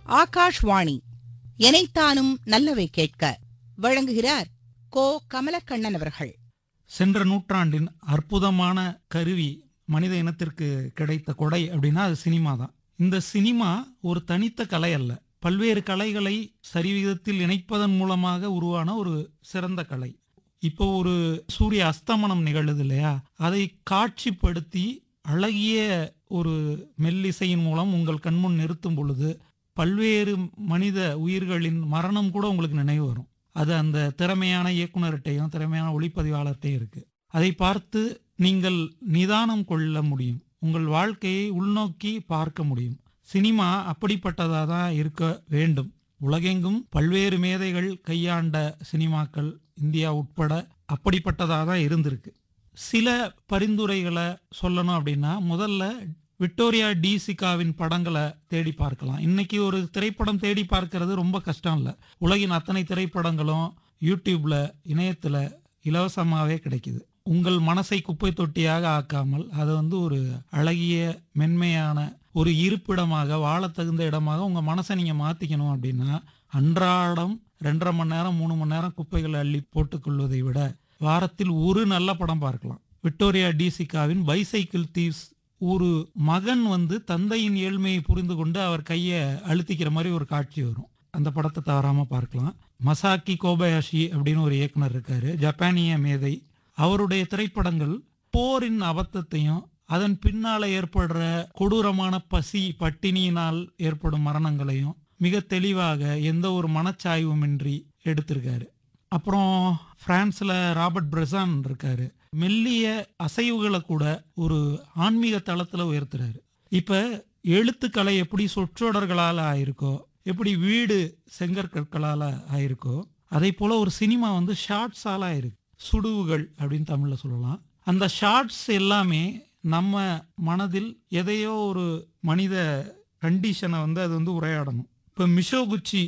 ஆகாஷ்வாணி எனைத்தானும் நல்லவை கேட்க வழங்குகிறார் கோ கமலக்கண்ணன் அவர்கள் சென்ற நூற்றாண்டின் அற்புதமான கருவி மனித இனத்திற்கு கிடைத்த கொடை அப்படின்னா அது சினிமா தான் இந்த சினிமா ஒரு தனித்த கலை அல்ல பல்வேறு கலைகளை சரிவிகிதத்தில் இணைப்பதன் மூலமாக உருவான ஒரு சிறந்த கலை இப்போ ஒரு சூரிய அஸ்தமனம் நிகழுது இல்லையா அதை காட்சிப்படுத்தி அழகிய ஒரு மெல்லிசையின் மூலம் உங்கள் கண்முன் நிறுத்தும் பொழுது பல்வேறு மனித உயிர்களின் மரணம் கூட உங்களுக்கு நினைவு வரும் அது அந்த திறமையான இயக்குனர்கிட்டையும் திறமையான ஒளிப்பதிவாளர்கிட்டையும் இருக்கு அதை பார்த்து நீங்கள் நிதானம் கொள்ள முடியும் உங்கள் வாழ்க்கையை உள்நோக்கி பார்க்க முடியும் சினிமா அப்படிப்பட்டதாக தான் இருக்க வேண்டும் உலகெங்கும் பல்வேறு மேதைகள் கையாண்ட சினிமாக்கள் இந்தியா உட்பட அப்படிப்பட்டதாக தான் இருந்திருக்கு சில பரிந்துரைகளை சொல்லணும் அப்படின்னா முதல்ல விக்டோரியா டிசிகாவின் படங்களை தேடி பார்க்கலாம் இன்னைக்கு ஒரு திரைப்படம் தேடி பார்க்கறது ரொம்ப கஷ்டம் இல்லை உலகின் அத்தனை திரைப்படங்களும் யூடியூப்ல இணையத்துல இலவசமாகவே கிடைக்குது உங்கள் மனசை குப்பை தொட்டியாக ஆக்காமல் அதை வந்து ஒரு அழகிய மென்மையான ஒரு இருப்பிடமாக வாழ தகுந்த இடமாக உங்க மனசை நீங்க மாத்திக்கணும் அப்படின்னா அன்றாடம் ரெண்டரை மணி நேரம் மூணு மணி நேரம் குப்பைகளை அள்ளி போட்டுக்கொள்வதை விட வாரத்தில் ஒரு நல்ல படம் பார்க்கலாம் விக்டோரியா டிசிகாவின் பைசைக்கிள் தீவ்ஸ் ஒரு மகன் வந்து தந்தையின் ஏழ்மையை புரிந்து கொண்டு அவர் கையை அழுத்திக்கிற மாதிரி ஒரு காட்சி வரும் அந்த படத்தை தவறாம பார்க்கலாம் மசாக்கி கோபயாஷி அப்படின்னு ஒரு இயக்குனர் இருக்காரு ஜப்பானிய மேதை அவருடைய திரைப்படங்கள் போரின் அபத்தத்தையும் அதன் பின்னால ஏற்படுற கொடூரமான பசி பட்டினியினால் ஏற்படும் மரணங்களையும் மிக தெளிவாக எந்த ஒரு மனச்சாய்வுமின்றி எடுத்திருக்காரு அப்புறம் பிரான்ஸ்ல ராபர்ட் பிரசான் இருக்காரு மெல்லிய அசைவுகளை கூட ஒரு ஆன்மீக தளத்துல உயர்த்துறாரு இப்ப எழுத்துக்கலை எப்படி சொற்றொடர்களால ஆயிருக்கோ எப்படி வீடு செங்கற்கற்களால ஆயிருக்கோ அதே போல ஒரு சினிமா வந்து ஷார்ட்ஸால ஆயிருக்கு சுடுவுகள் அப்படின்னு தமிழ்ல சொல்லலாம் அந்த ஷார்ட்ஸ் எல்லாமே நம்ம மனதில் எதையோ ஒரு மனித கண்டிஷனை வந்து அது வந்து உரையாடணும் இப்போ மிஷோகுச்சி